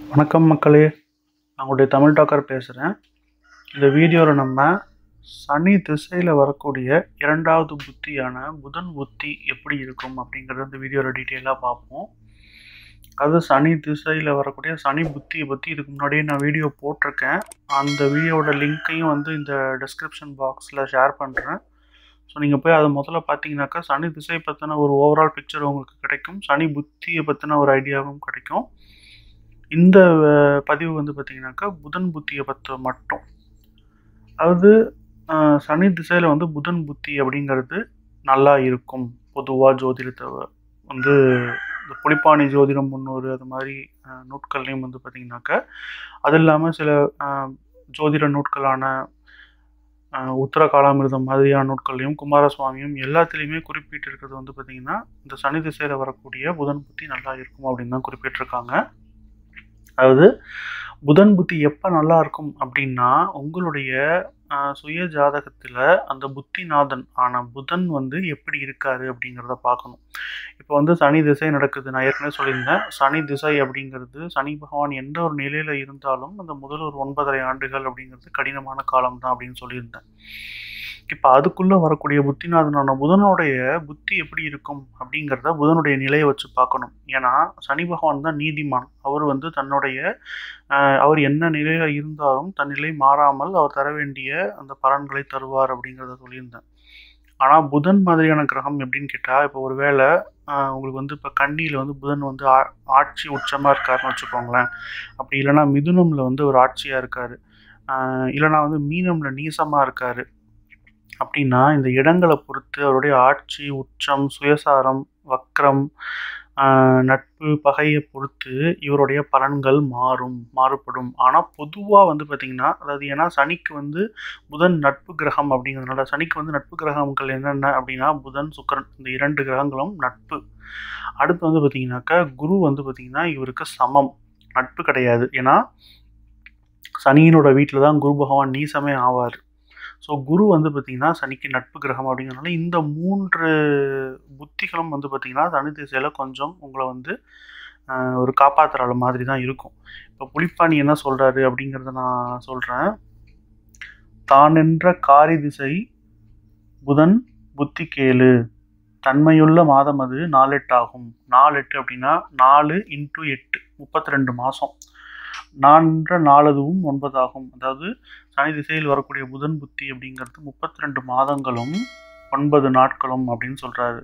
வணக்கம் மக்களே நான் உங்களுடைய தமிழ் டாக்கர் பேசுகிறேன் இந்த வீடியோவில் நம்ம சனி திசையில் வரக்கூடிய இரண்டாவது புத்தியான புதன் புத்தி எப்படி இருக்கும் அப்படிங்கிறத இந்த வீடியோவில் டீட்டெயிலாக பார்ப்போம் அது சனி திசையில் வரக்கூடிய சனி புத்தியை பற்றி இதுக்கு முன்னாடியே நான் வீடியோ போட்டிருக்கேன் அந்த வீடியோவோட லிங்க்கையும் வந்து இந்த டிஸ்கிரிப்ஷன் பாக்ஸில் ஷேர் பண்ணுறேன் ஸோ நீங்கள் போய் அதை முதல்ல பார்த்தீங்கன்னாக்கா சனி திசை பற்றின ஒரு ஓவரால் பிக்சர் உங்களுக்கு கிடைக்கும் சனி புத்தியை பற்றின ஒரு ஐடியாவும் கிடைக்கும் இந்த அஹ், பதிவு வந்து பார்த்தீங்கன்னாக்கா புதன் புத்தியை பற்ற மட்டும் அதாவது அஹ், சனி திசையில் வந்து புதன் புத்தி அப்படிங்கிறது நல்லா இருக்கும் பொதுவாக ஜோதிடத்தை வந்து இந்த புலிப்பாணி ஜோதிடம் முன்னூறு அது மாதிரி அஹ், நூட்கள்லையும் வந்து பார்த்தீங்கன்னாக்கா அது இல்லாமல் சில அஹ், ஜோதிட நூட்களான அஹ், உத்தர காலாமிர்தம் மாதிரியான நூட்கள்லையும் குமாரசுவாமியும் எல்லாத்துலேயுமே குறிப்பிட்டிருக்கிறது வந்து பார்த்தீங்கன்னா இந்த சனி திசையில் வரக்கூடிய புதன் புத்தி நல்லா இருக்கும் அப்படின்னு தான் குறிப்பிட்டிருக்காங்க அதாவது புதன் புத்தி எப்போ நல்லா இருக்கும் அப்படின்னா உங்களுடைய ஆஹ், சுய ஜாதகத்தில் அந்த புத்திநாதன் ஆன புதன் வந்து எப்படி இருக்காரு அப்படிங்கிறத பார்க்கணும் இப்போ வந்து சனி திசை நடக்குது நான் ஏற்கனவே சொல்லியிருந்தேன் சனி திசை அப்படிங்கிறது சனி பகவான் எந்த ஒரு நிலையில் இருந்தாலும் அந்த முதல் ஒரு ஒன்பதரை ஆண்டுகள் அப்படிங்கிறது கடினமான காலம் தான் அப்படின்னு சொல்லியிருந்தேன் இப்போ அதுக்குள்ளே வரக்கூடிய புத்திநாதனான புதனுடைய புத்தி எப்படி இருக்கும் அப்படிங்கிறத புதனுடைய நிலையை வச்சு பார்க்கணும் ஏன்னா சனி பகவான் தான் நீதிமான் அவர் வந்து தன்னுடைய ஆஹ், அவர் என்ன நிலையில் இருந்தாலும் தன் நிலை மாறாமல் அவர் தர வேண்டிய அந்த பலன்களை தருவார் அப்படிங்கிறத சொல்லியிருந்தேன் ஆனால் புதன் மாதிரியான கிரகம் எப்படின்னு கேட்டால் இப்போ ஒரு வேளை உங்களுக்கு வந்து இப்போ கன்னியில் வந்து புதன் வந்து ஆ- ஆட்சி உச்சமாக இருக்காருன்னு வச்சுக்கோங்களேன் அப்படி இல்லைன்னா மிதுனமில் வந்து ஒரு ஆட்சியாக இருக்கார் இல்லைன்னா வந்து மீனமில் நீசமாக இருக்கார் அப்படின்னா இந்த இடங்களை பொறுத்து அவருடைய ஆட்சி உச்சம் சுயசாரம் வக்ரம் ஆஹ், நட்பு பகையை பொறுத்து இவருடைய பலன்கள் மாறும் மாறுபடும் ஆனால் பொதுவாக வந்து பார்த்திங்கன்னா அதாவது ஏன்னா சனிக்கு வந்து புதன் நட்பு கிரகம் அப்படிங்கிறதுனால சனிக்கு வந்து நட்பு கிரகங்கள் என்னென்ன அப்படின்னா புதன் சுக்கிரன் இந்த இரண்டு கிரகங்களும் நட்பு அடுத்து வந்து பார்த்திங்கனாக்கா குரு வந்து பார்த்திங்கன்னா இவருக்கு சமம் நட்பு கிடையாது ஏன்னா சனியினோட வீட்டில் தான் குரு பகவான் நீசமே ஆவார் ஸோ குரு வந்து பார்த்திங்கன்னா சனிக்கு நட்பு கிரகம் அப்படிங்கிறனால இந்த மூன்று புத்திகளும் வந்து பார்த்திங்கன்னா சனி திசையில் கொஞ்சம் உங்களை வந்து ஆஹ், ஒரு காப்பாற்றுற மாதிரி தான் இருக்கும் இப்போ புலிப்பாணி என்ன சொல்கிறாரு அப்படிங்கிறத நான் சொல்கிறேன் தானென்ற காரி திசை புதன் புத்தி கேளு தன்மையுள்ள மாதம் அது நாலெட்டாகும் நாலெட்டு அப்படின்னா நாலு இன்ட்டு எட்டு முப்பத்தி ரெண்டு மாதம் நான்ற நாலதுவும் ஒன்பதாகும் அதாவது சனி திசையில் வரக்கூடிய புதன் புத்தி அப்படிங்கிறது முப்பத்தி ரெண்டு மாதங்களும் ஒன்பது நாட்களும் அப்படின்னு சொல்றாரு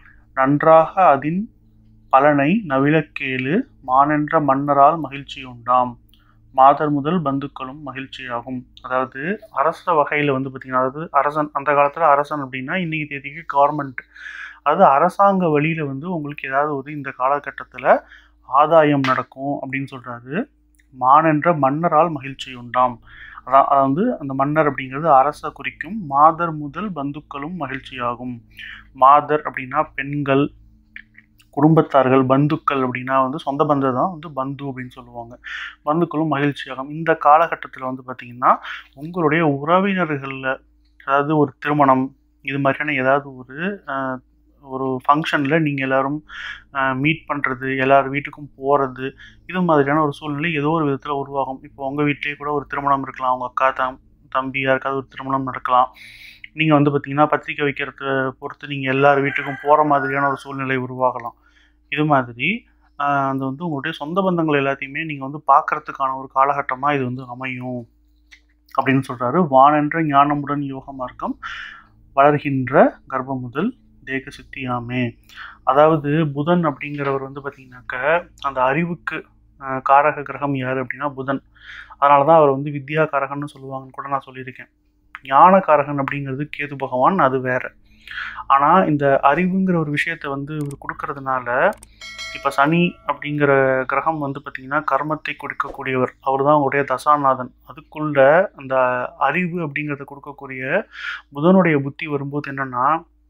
நன்றாக அதின் பலனை நவிலக்கேளு மானென்ற மன்னரால் மகிழ்ச்சி உண்டாம் மாதர் முதல் பந்துக்களும் மகிழ்ச்சியாகும் அதாவது அரச வகையில் வந்து பார்த்திங்கன்னா அதாவது அரசன் அந்த காலத்தில் அரசன் அப்படின்னா இன்னைக்கு தேதிக்கு கவர்மெண்ட் அதாவது அரசாங்க வழியில் வந்து உங்களுக்கு ஏதாவது ஒரு இந்த காலகட்டத்தில் ஆதாயம் நடக்கும் அப்படின்னு சொல்கிறாரு மானென்ற மன்னரால் மகிழ்ச்சி உண்டாம் அதான் அதாவது அந்த மன்னர் அப்படிங்கிறது அரச குறிக்கும் மாதர் முதல் பந்துக்களும் மகிழ்ச்சியாகும் மாதர் அப்படின்னா பெண்கள் குடும்பத்தார்கள் பந்துக்கள் அப்படின்னா வந்து சொந்த பந்தம் தான் வந்து பந்து அப்படின்னு சொல்லுவாங்க பந்துக்களும் மகிழ்ச்சியாகும் இந்த காலகட்டத்தில் வந்து பார்த்திங்கன்னா உங்களுடைய உறவினர்களில் அதாவது ஒரு திருமணம் இது மாதிரியான ஏதாவது ஒரு அஹ், ஒரு ஃபங்க்ஷனில் நீங்கள் எல்லாரும் மீட் பண்ணுறது எல்லார் வீட்டுக்கும் போகிறது இது மாதிரியான ஒரு சூழ்நிலை ஏதோ ஒரு விதத்தில் உருவாகும் இப்போ உங்கள் வீட்டிலேயே கூட ஒரு திருமணம் இருக்கலாம் உங்கள் அக்கா தம் தம்பி யாருக்காவது ஒரு திருமணம் நடக்கலாம் நீங்கள் வந்து பார்த்தீங்கன்னா பத்திரிக்கை வைக்கிறத பொறுத்து நீங்கள் எல்லார் வீட்டுக்கும் போகிற மாதிரியான ஒரு சூழ்நிலை உருவாகலாம் இது மாதிரி ஆஹ், அந்த வந்து உங்களுடைய சொந்த பந்தங்கள் எல்லாத்தையுமே நீங்கள் வந்து பார்க்கறதுக்கான ஒரு காலகட்டமாக இது வந்து அமையும் அப்படின்னு சொல்கிறாரு வானென்ற ஞானமுடன் யோக மார்க்கம் வளர்கின்ற கர்ப்பம் முதல் தேக சித்தியாமே அதாவது புதன் அப்படிங்கிறவர் வந்து பார்த்தீங்கன்னாக்க அந்த அறிவுக்கு ஆஹ், காரக கிரகம் யார் அப்படின்னா புதன் அதனால தான் அவர் வந்து வித்யா காரகன்னு சொல்லுவாங்கன்னு கூட நான் சொல்லியிருக்கேன் ஞான காரகன் அப்படிங்கிறது கேது பகவான் அது வேற ஆனால் இந்த அறிவுங்கிற ஒரு விஷயத்தை வந்து இவர் கொடுக்கறதுனால இப்போ சனி அப்படிங்கிற கிரகம் வந்து பார்த்திங்கன்னா கர்மத்தை கொடுக்கக்கூடியவர் அவர் தான் உடைய தசாநாதன் அதுக்குள்ள அந்த அறிவு அப்படிங்கிறத கொடுக்கக்கூடிய புதனுடைய புத்தி வரும்போது என்னன்னா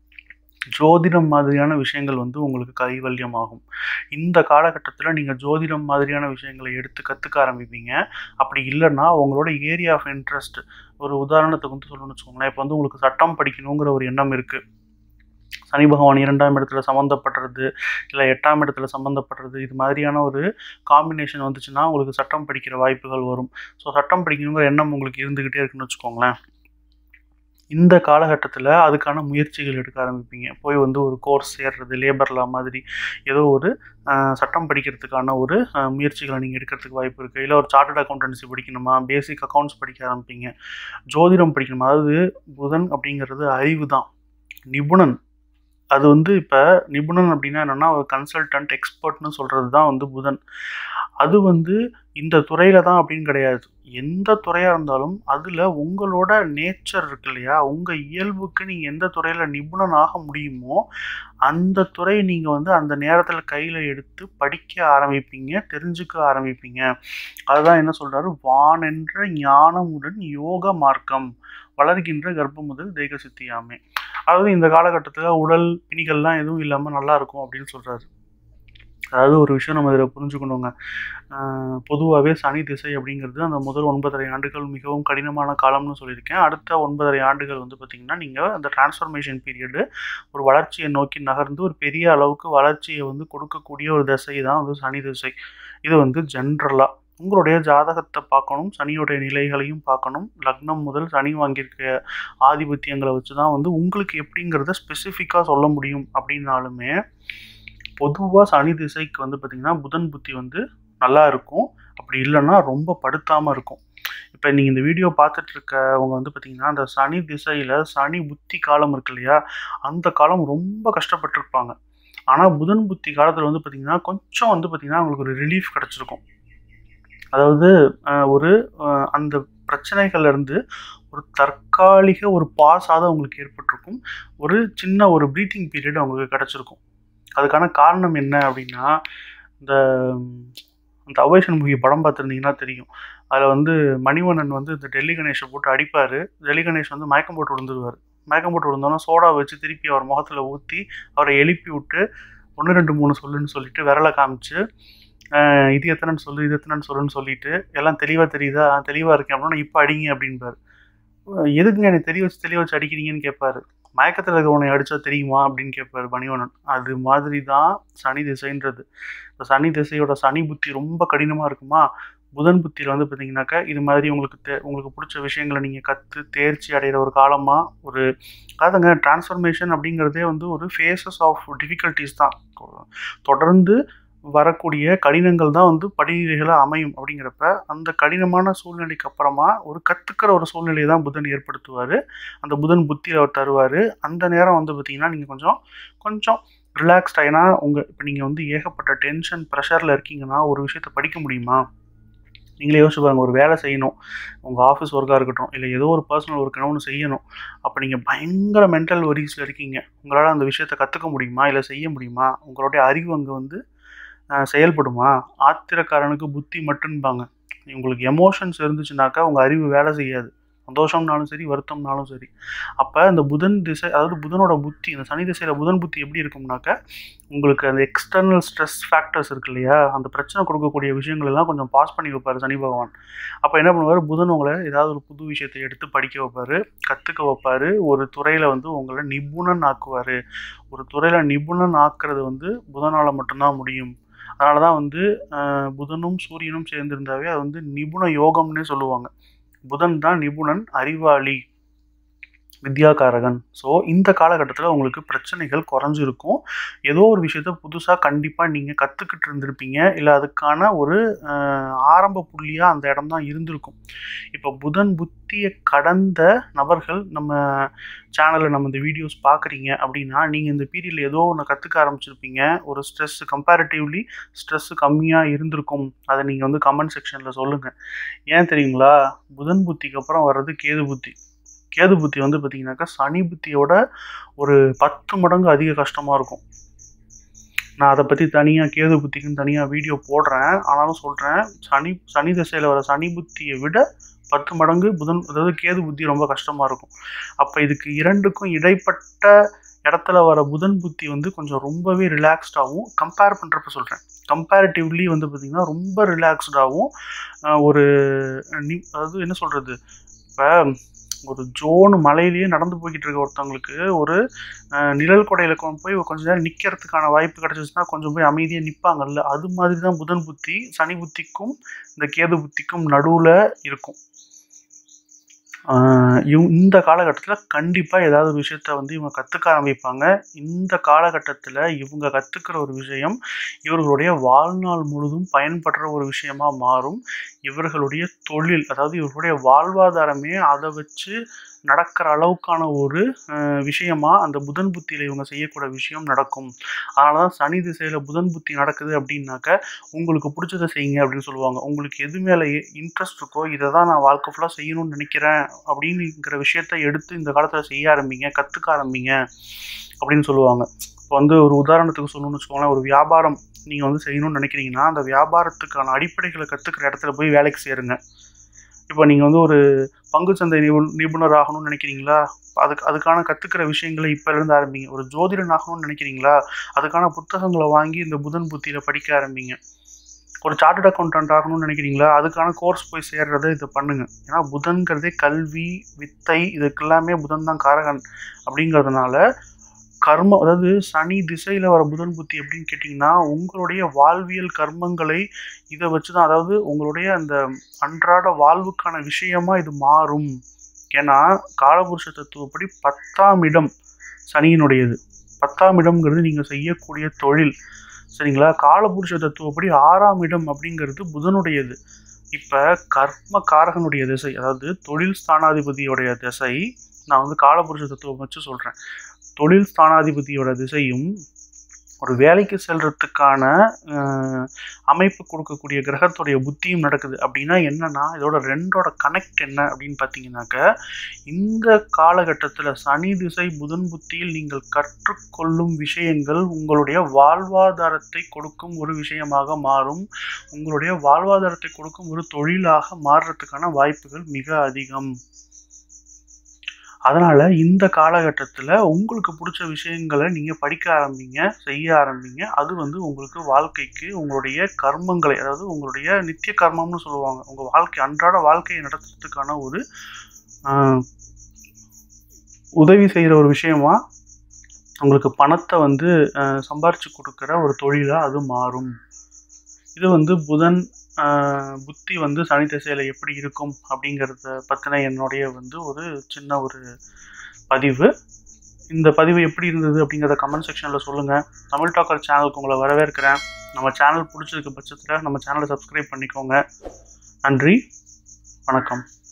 ஜோதிடம் மாதிரியான விஷயங்கள் வந்து உங்களுக்கு கைவல்யமாகும் இந்த காலகட்டத்தில் நீங்கள் ஜோதிடம் மாதிரியான விஷயங்களை எடுத்து கற்றுக்க ஆரம்பிப்பீங்க அப்படி இல்லைன்னா உங்களோட ஏரியா ஆஃப் இன்ட்ரெஸ்ட் ஒரு உதாரணத்துக்கு வந்து சொல்லணும்னு வச்சுக்கோங்களேன் இப்போ வந்து உங்களுக்கு சட்டம் படிக்கணுங்கிற ஒரு எண்ணம் இருக்குது சனி பகவான் இரண்டாம் இடத்துல சம்மந்தப்படுறது இல்லை எட்டாம் இடத்துல சம்மந்தப்படுறது இது மாதிரியான ஒரு காம்பினேஷன் வந்துச்சுன்னா உங்களுக்கு சட்டம் படிக்கிற வாய்ப்புகள் வரும் ஸோ சட்டம் படிக்கணுங்கிற எண்ணம் உங்களுக்கு இருந்துக்கிட்டே இருக்குன்னு வச்சுக்கோங்களேன் இந்த காலகட்டத்தில் அதுக்கான முயற்சிகள் எடுக்க ஆரம்பிப்பீங்க போய் வந்து ஒரு கோர்ஸ் சேர்றது லேபர்லா மாதிரி ஏதோ ஒரு ஆஹ், சட்டம் படிக்கிறதுக்கான ஒரு ஆஹ், முயற்சிகளை நீங்கள் எடுக்கிறதுக்கு வாய்ப்பு இருக்குது இல்லை ஒரு சார்ட்டர்ட் அக்கௌண்டன்சி படிக்கணுமா பேசிக் அக்கௌண்ட்ஸ் படிக்க ஆரம்பிப்பீங்க ஜோதிடம் படிக்கணுமா அதாவது புதன் அப்படிங்கிறது அறிவு தான் நிபுணன் அது வந்து இப்போ நிபுணன் அப்படின்னா என்னென்னா ஒரு கன்சல்டன்ட் எக்ஸ்பர்ட்னு சொல்கிறது தான் வந்து புதன் அது வந்து இந்த துறையில் தான் அப்படின்னு கிடையாது எந்த துறையாக இருந்தாலும் அதில் உங்களோட நேச்சர் இருக்கு இல்லையா உங்கள் இயல்புக்கு நீங்கள் எந்த துறையில் நிபுணன் ஆக முடியுமோ அந்த துறையை நீங்கள் வந்து அந்த நேரத்தில் கையில் எடுத்து படிக்க ஆரம்பிப்பீங்க தெரிஞ்சுக்க ஆரம்பிப்பீங்க அதுதான் என்ன சொல்கிறாரு வானென்ற ஞானமுடன் யோக மார்க்கம் வளர்கின்ற கர்ப்பம் முதல் தேக சித்தியாமே அதாவது இந்த காலகட்டத்தில் உடல் பிணிகள்லாம் எதுவும் இல்லாமல் நல்லா இருக்கும் அப்படின்னு சொல்கிறாரு அதாவது ஒரு விஷயம் நம்ம இதில் புரிஞ்சுக்கணுங்க பொதுவாகவே சனி திசை அப்படிங்கிறது அந்த முதல் ஒன்பதரை ஆண்டுகள் மிகவும் கடினமான காலம்னு சொல்லியிருக்கேன் அடுத்த ஒன்பதரை ஆண்டுகள் வந்து பார்த்திங்கன்னா நீங்கள் அந்த டிரான்ஸ்ஃபர்மேஷன் பீரியடு ஒரு வளர்ச்சியை நோக்கி நகர்ந்து ஒரு பெரிய அளவுக்கு வளர்ச்சியை வந்து கொடுக்கக்கூடிய ஒரு திசை தான் வந்து சனி திசை இது வந்து ஜென்ரலாக உங்களுடைய ஜாதகத்தை பார்க்கணும் சனியுடைய நிலைகளையும் பார்க்கணும் லக்னம் முதல் சனி வாங்கியிருக்க ஆதிபத்தியங்களை வச்சு தான் வந்து உங்களுக்கு எப்படிங்கிறத ஸ்பெசிஃபிக்காக சொல்ல முடியும் அப்படின்னாலுமே பொதுவாக சனி திசைக்கு வந்து பார்த்திங்கன்னா புதன் புத்தி வந்து நல்லா இருக்கும் அப்படி இல்லைன்னா ரொம்ப படுத்தாமல் இருக்கும் இப்போ நீங்கள் இந்த வீடியோ பார்த்துட்டு இருக்கவங்க வந்து பார்த்தீங்கன்னா அந்த சனி திசையில் சனி புத்தி காலம் இருக்கு இல்லையா அந்த காலம் ரொம்ப கஷ்டப்பட்டிருப்பாங்க ஆனால் புதன் புத்தி காலத்தில் வந்து பார்த்திங்கன்னா கொஞ்சம் வந்து பார்த்திங்கன்னா அவங்களுக்கு ஒரு ரிலீஃப் கிடச்சிருக்கும் அதாவது அஹ், ஒரு அஹ், அந்த பிரச்சனைகள்ல இருந்து ஒரு தற்காலிக ஒரு பாஸாக அவங்களுக்கு ஏற்பட்டிருக்கும் ஒரு சின்ன ஒரு ப்ரீத்திங் பீரியட் அவங்களுக்கு கிடச்சிருக்கும் அதுக்கான காரணம் என்ன அப்படின்னா இந்த ம், அந்த அவைஷன் மூவி படம் பார்த்துருந்தீங்கன்னா தெரியும் அதில் வந்து மணிவண்ணன் வந்து இந்த டெல்லி கணேஷை போட்டு அடிப்பார் டெல்லி கணேஷ் வந்து மயக்கம் போட்டு விழுந்துருவார் மயக்கம் போட்டு விழுந்தோன்னா சோடா வச்சு திருப்பி அவர் முகத்தில் ஊற்றி அவரை எழுப்பி விட்டு ஒன்று ரெண்டு மூணு சொல்லுன்னு சொல்லிட்டு விரலை காமிச்சு ஆஹ் இது எத்தனைன்னு சொல்லு இது எத்தனைன்னு சொல்லுன்னு சொல்லிட்டு எல்லாம் தெளிவாக தெரியுதா தெளிவாக இருக்கேன் அப்படின்னா இப்போ அடிங்க அப்படின்பாரு அஹ் எதுக்குங்க என்னை தெரிய வச்சு தெளிய வச்சு அடிக்கிறீங்கன்னு கேட்பாரு மயக்கத்தில் இருக்க உன்னை அடித்தா தெரியுமா அப்படின்னு கேட்பாரு மணிவண்ணன் அது மாதிரி தான் சனி திசைன்றது இப்போ சனி திசையோட சனி புத்தி ரொம்ப கடினமாக இருக்குமா புதன் புத்தியில் வந்து பார்த்தீங்கன்னாக்கா இது மாதிரி உங்களுக்கு தே உங்களுக்கு பிடிச்ச விஷயங்களை நீங்கள் கற்று தேர்ச்சி அடைகிற ஒரு காலமாக ஒரு அதாங்க டிரான்ஸ்ஃபர்மேஷன் அப்படிங்கிறதே வந்து ஒரு ஃபேஸஸ் ஆஃப் டிஃபிகல்ட்டிஸ் தான் தொடர்ந்து வரக்கூடிய கடினங்கள் தான் வந்து படிநிலைகளாக அமையும் அப்படிங்கிறப்ப அந்த கடினமான சூழ்நிலைக்கு அப்புறமா ஒரு கற்றுக்கிற ஒரு சூழ்நிலையை தான் புதன் ஏற்படுத்துவார் அந்த புதன் புத்தி அவர் தருவார் அந்த நேரம் வந்து பார்த்திங்கன்னா நீங்கள் கொஞ்சம் கொஞ்சம் ரிலாக்ஸ்டாக ஏன்னா உங்கள் இப்போ நீங்கள் வந்து ஏகப்பட்ட டென்ஷன் ப்ரெஷரில் இருக்கீங்கன்னா ஒரு விஷயத்தை படிக்க முடியுமா நீங்களே யோசிச்சு பாருங்க ஒரு வேலை செய்யணும் உங்கள் ஆஃபீஸ் ஒர்க்காக இருக்கட்டும் இல்லை ஏதோ ஒரு பர்சனல் ஒர்க் ஒன்று செய்யணும் அப்போ நீங்கள் பயங்கர மென்டல் ஒரிஸில் இருக்கீங்க உங்களால் அந்த விஷயத்தை கற்றுக்க முடியுமா இல்லை செய்ய முடியுமா உங்களுடைய அறிவு அங்கே வந்து அஹ், செயல்படுமா ஆத்திரக்காரனுக்கு புத்தி மட்டும்பாங்க உங்களுக்கு எமோஷன்ஸ் இருந்துச்சுனாக்கா உங்கள் அறிவு வேலை செய்யாது சந்தோஷம்னாலும் சரி வருத்தம்னாலும் சரி அப்போ இந்த புதன் திசை அதாவது புதனோட புத்தி இந்த சனி திசையில் புதன் புத்தி எப்படி இருக்கும்னாக்கா உங்களுக்கு அந்த எக்ஸ்டர்னல் ஸ்ட்ரெஸ் ஃபேக்டர்ஸ் இருக்கு இல்லையா அந்த பிரச்சனை கொடுக்கக்கூடிய விஷயங்கள் எல்லாம் கொஞ்சம் பாஸ் பண்ணி வைப்பார் சனி பகவான் அப்போ என்ன பண்ணுவார் புதன் உங்களை ஏதாவது ஒரு புது விஷயத்தை எடுத்து படிக்க வைப்பார் கற்றுக்க வைப்பார் ஒரு துறையில் வந்து உங்களை நிபுணன் ஆக்குவார் ஒரு துறையில் நிபுணன் ஆக்குறது வந்து புதனால் மட்டும்தான் முடியும் அதனால தான் வந்து அஹ், புதனும் சூரியனும் சேர்ந்திருந்தாவே அது வந்து நிபுண யோகம்னே சொல்லுவாங்க புதன் தான் நிபுணன் அறிவாளி வித்யாகாரகன் ஸோ இந்த காலகட்டத்தில் உங்களுக்கு பிரச்சனைகள் குறைஞ்சிருக்கும் ஏதோ ஒரு விஷயத்த புதுசாக கண்டிப்பாக நீங்கள் கற்றுக்கிட்டு இருந்திருப்பீங்க இல்லை அதுக்கான ஒரு அஹ், ஆரம்ப புள்ளியாக அந்த இடம் தான் இருந்திருக்கும் இப்போ புதன் புத்தியை கடந்த நபர்கள் நம்ம சேனலில் நம்ம இந்த வீடியோஸ் பார்க்குறீங்க அப்படின்னா நீங்கள் இந்த பீரியடில் ஏதோ ஒன்று கற்றுக்க ஆரம்பிச்சிருப்பீங்க ஒரு ஸ்ட்ரெஸ் கம்பேரிட்டிவ்லி ஸ்ட்ரெஸ் கம்மியாக இருந்திருக்கும் அதை நீங்கள் வந்து கமெண்ட் செக்ஷனில் சொல்லுங்கள் ஏன் தெரியுங்களா புதன் புத்திக்கு அப்புறம் வர்றது கேது புத்தி கேது புத்தி வந்து பார்த்தீங்கன்னாக்கா சனி புத்தியோட ஒரு பத்து மடங்கு அதிக கஷ்டமாக இருக்கும் நான் அதை பற்றி தனியாக கேது புத்திக்குன்னு தனியாக வீடியோ போடுறேன் ஆனாலும் சொல்கிறேன் சனி சனி திசையில் வர சனி புத்தியை விட பத்து மடங்கு புதன் அதாவது கேது புத்தி ரொம்ப கஷ்டமாக இருக்கும் அப்போ இதுக்கு இரண்டுக்கும் இடைப்பட்ட இடத்துல வர புதன் புத்தி வந்து கொஞ்சம் ரொம்பவே ரிலாக்ஸ்டாகவும் கம்பேர் பண்ணுறப்ப சொல்கிறேன் கம்பேரிட்டிவ்லி வந்து பார்த்திங்கன்னா ரொம்ப ரிலாக்ஸ்டாகவும் ஒரு நி- அதாவது என்ன சொல்கிறது இப்போ ஒரு ஜோன் மலையிலேயே நடந்து போய்கிட்டு இருக்க ஒருத்தவங்களுக்கு ஒரு அஹ், நிழல் கொடையில் கொண்டு போய் கொஞ்ச நேரம் நிற்கிறதுக்கான வாய்ப்பு கிடச்சிச்சுன்னா கொஞ்சம் போய் அமைதியாக நிற்பாங்கல்ல அது மாதிரி தான் புதன் புத்தி சனி புத்திக்கும் இந்த கேது புத்திக்கும் நடுவில் இருக்கும் ஆஹ் இவ் இந்த காலகட்டத்தில் கண்டிப்பாக ஏதாவது ஒரு விஷயத்த வந்து இவங்க கற்றுக்க ஆரம்பிப்பாங்க இந்த காலகட்டத்தில் இவங்க கற்றுக்கிற ஒரு விஷயம் இவர்களுடைய வாழ்நாள் முழுதும் பயன்படுற ஒரு விஷயமா மாறும் இவர்களுடைய தொழில் அதாவது இவர்களுடைய வாழ்வாதாரமே அதை வச்சு நடக்கிற அளவுக்கான ஒரு அஹ், விஷயமா அந்த புதன் புத்தியில் இவங்க செய்யக்கூடிய விஷயம் நடக்கும் அதனால தான் சனி திசையில் புதன் புத்தி நடக்குது அப்படின்னாக்க உங்களுக்கு பிடிச்சதை செய்யுங்க அப்படின்னு சொல்லுவாங்க உங்களுக்கு எது மேலே இன்ட்ரெஸ்ட் இருக்கோ இதை தான் நான் வாழ்க்கை ஃபுல்லாக செய்யணும்னு நினைக்கிறேன் அப்படிங்கிற விஷயத்த எடுத்து இந்த காலத்தில் செய்ய ஆரம்பிங்க கற்றுக்க ஆரம்பிங்க அப்படின்னு சொல்லுவாங்க இப்போ வந்து ஒரு உதாரணத்துக்கு சொல்லணும்னு வச்சுக்கோங்களேன் ஒரு வியாபாரம் நீங்கள் வந்து செய்யணும்னு நினைக்கிறீங்கன்னா அந்த வியாபாரத்துக்கான அடிப்படைகளை கற்றுக்கிற இடத்துல போய் வேலைக்கு சேருங்க இப்போ நீங்கள் வந்து ஒரு பங்குச்சந்தை நிபுண நிபுணர் ஆகணும்னு நினைக்கிறீங்களா அதுக்கு அதுக்கான கற்றுக்கிற விஷயங்களை இப்போலேருந்து ஆரம்பிங்க ஒரு ஜோதிடன் ஆகணும்னு நினைக்கிறீங்களா அதுக்கான புத்தகங்களை வாங்கி இந்த புதன் புத்தியில் படிக்க ஆரம்பிங்க ஒரு சார்ட்டட் அக்கௌண்டன்ட் ஆகணும்னு நினைக்கிறீங்களா அதுக்கான கோர்ஸ் போய் சேர்றதை இதை பண்ணுங்க ஏன்னா புதன்கிறதே கல்வி வித்தை இதுக்கு எல்லாமே புதன் தான் காரகன் அப்படிங்கிறதுனால கர்மம் அதாவது சனி திசையில் வர புதன் புத்தி எப்படின்னு கேட்டிங்கன்னா உங்களுடைய வாழ்வியல் கர்மங்களை இதை வச்சு தான் அதாவது உங்களுடைய அந்த அன்றாட வாழ்வுக்கான விஷயமா இது மாறும் ஏன்னா காலபுருஷ தத்துவப்படி பத்தாம் இடம் சனியினுடையது பத்தாம் இடம்ங்கிறது நீங்கள் செய்யக்கூடிய தொழில் சரிங்களா காலபுருஷ தத்துவப்படி ஆறாம் இடம் அப்படிங்கிறது புதனுடையது இப்போ கர்ம காரகனுடைய திசை அதாவது தொழில் ஸ்தானாதிபதியோடைய திசை நான் வந்து காலபுருஷ தத்துவம் வச்சு சொல்கிறேன் தொழில் ஸ்தானாதிபதியோட திசையும் ஒரு வேலைக்கு செல்றதுக்கான அஹ், அமைப்பு கொடுக்கக்கூடிய கிரகத்துடைய புத்தியும் நடக்குது அப்படின்னா என்னன்னா இதோட ரெண்டோட கனெக்ட் என்ன அப்படின்னு பார்த்தீங்கன்னாக்க இந்த காலகட்டத்தில் சனி திசை புதன் புத்தியில் நீங்கள் கற்றுக்கொள்ளும் விஷயங்கள் உங்களுடைய வாழ்வாதாரத்தை கொடுக்கும் ஒரு விஷயமாக மாறும் உங்களுடைய வாழ்வாதாரத்தை கொடுக்கும் ஒரு தொழிலாக மாறுறதுக்கான வாய்ப்புகள் மிக அதிகம் அதனால் இந்த காலகட்டத்தில் உங்களுக்கு பிடிச்ச விஷயங்களை நீங்கள் படிக்க ஆரம்பிங்க செய்ய ஆரம்பிங்க அது வந்து உங்களுக்கு வாழ்க்கைக்கு உங்களுடைய கர்மங்களை அதாவது உங்களுடைய நித்திய கர்மம்னு சொல்லுவாங்க உங்கள் வாழ்க்கை அன்றாட வாழ்க்கையை நடத்துறதுக்கான ஒரு ஆஹ், உதவி செய்கிற ஒரு விஷயமா உங்களுக்கு பணத்தை வந்து ஆஹ், சம்பாரிச்சு கொடுக்குற ஒரு தொழிலாக அது மாறும் இது வந்து புதன் ஆஹ், புத்தி வந்து சனி திசையில் எப்படி இருக்கும் அப்படிங்கிறத பற்றின என்னுடைய வந்து ஒரு சின்ன ஒரு பதிவு இந்த பதிவு எப்படி இருந்தது அப்படிங்கிறத கமெண்ட் செக்ஷனில் சொல்லுங்கள் தமிழ் டாக்கர் சேனலுக்கு உங்களை வரவேற்கிறேன் நம்ம சேனல் பிடிச்சிருக்க பட்சத்தில் நம்ம சேனலை சப்ஸ்கிரைப் பண்ணிக்கோங்க நன்றி வணக்கம்